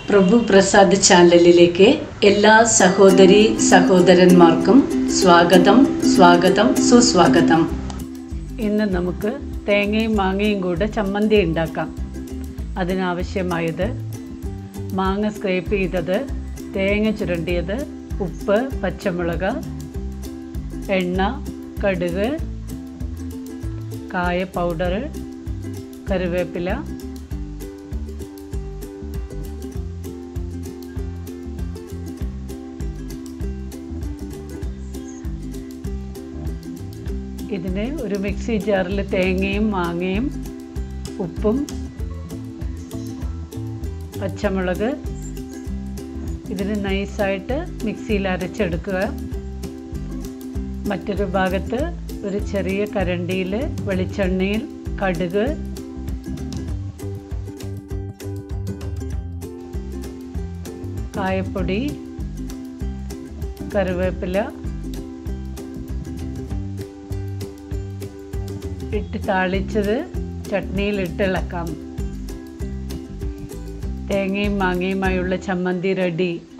പ്രഭു പ്രസാദ് ചാനലിലേക്ക് എല്ലാ സഹോദരി സഹോദരന്മാർക്കും സ്വാഗതം സ്വാഗതം സുസ്വാഗതം ഇന്ന് നമുക്ക് തേങ്ങയും മാങ്ങയും കൂടെ ചമ്മന്തി ഉണ്ടാക്കാം അതിനാവശ്യമായത് മാങ്ങ സ്ക്രേപ്പ് ചെയ്തത് തേങ്ങ ചുരണ്ടിയത് ഉപ്പ് പച്ചമുളക് എണ്ണ കടുക് കായ പൗഡർ കറിവേപ്പില ഇതിന് ഒരു മിക്സി ജാറിൽ തേങ്ങയും മാങ്ങയും ഉപ്പും പച്ചമുളക് ഇതിന് നൈസായിട്ട് മിക്സിയിൽ അരച്ചെടുക്കുക മറ്റൊരു ഭാഗത്ത് ഒരു ചെറിയ കരണ്ടിയിൽ വെളിച്ചെണ്ണയിൽ കടുക് കായപ്പൊടി കറിവേപ്പില ഇട്ട് താളിച്ചത് ചട്നിയിൽ ഇട്ട് ഇളക്കാം തേങ്ങയും മാങ്ങയുമായുള്ള ചമ്മന്തി റെഡി